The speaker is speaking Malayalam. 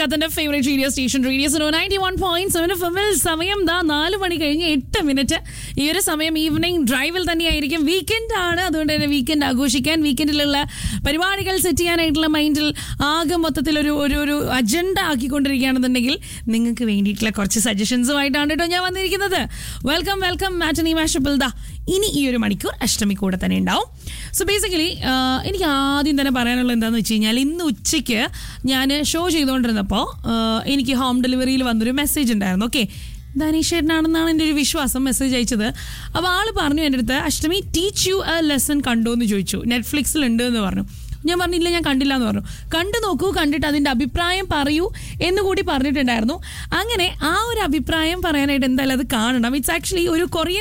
തന്റെ favourite radio station radio so ninety one point seven F എമ്മിൽ സമയം ദാ നാല് മണി കഴിഞ്ഞ് എട്ട് മിനിറ്റ് ഈ ഒരു സമയം ഈവനിങ് ഡ്രൈവിൽ തന്നെയായിരിക്കും വീക്കെൻഡ് ആണ് അതുകൊണ്ട് തന്നെ വീക്കെൻഡ് ആഘോഷിക്കാൻ വീക്കെൻഡിലുള്ള പരിപാടികൾ സെറ്റ് ചെയ്യാനായിട്ടുള്ള മൈൻഡിൽ ആകെ മൊത്തത്തിൽ ഒരു ഒരു ഒരു അജണ്ട ആക്കിക്കൊണ്ടിരിക്കുകയാണെന്നുണ്ടെങ്കിൽ നിങ്ങൾക്ക് വേണ്ടിയിട്ടുള്ള കുറച്ച് സജഷൻസുമായിട്ടാണ് കേട്ടോ ഞാൻ വന്നിരിക്കുന്നത് വെൽക്കം വെൽക്കം മാറ്റനി മാഷപ്പിൾ ദാ ഇനി ഈ ഒരു മണിക്കൂർ അഷ്ടമി കൂടെ തന്നെ ഉണ്ടാവും സോ ബേസിക്കലി എനിക്ക് ആദ്യം തന്നെ പറയാനുള്ളത് എന്താണെന്ന് വെച്ച് കഴിഞ്ഞാൽ ഇന്ന് ഉച്ചയ്ക്ക് ഞാൻ ഷോ ചെയ്തുകൊണ്ടിരുന്നപ്പോൾ എനിക്ക് ഹോം ഡെലിവറിയിൽ വന്നൊരു മെസ്സേജ് ഉണ്ടായിരുന്നു ഓക്കെ ധനീഷേട്ടനാണെന്നാണ് എൻ്റെ ഒരു വിശ്വാസം മെസ്സേജ് അയച്ചത് അപ്പോൾ ആൾ പറഞ്ഞു എൻ്റെ അടുത്ത് Ashtami teach you a lesson കണ്ടോ എന്ന് ചോദിച്ചു നെറ്റ്ഫ്ലിക്സിൽ ഉണ്ട് എന്ന് പറഞ്ഞു ഞാൻ പറഞ്ഞില്ല ഞാൻ കണ്ടില്ല എന്ന് പറഞ്ഞു കണ്ടു നോക്കൂ കണ്ടിട്ട് അതിൻ്റെ അഭിപ്രായം പറയൂ എന്ന് കൂടി പറഞ്ഞിട്ടുണ്ടായിരുന്നു അങ്ങനെ ആ ഒരു അഭിപ്രായം പറയാനായിട്ട് എന്തായാലും അത് കാണണം ഇറ്റ്സ് ആക്ച്വലി ഒരു കൊറിയൻ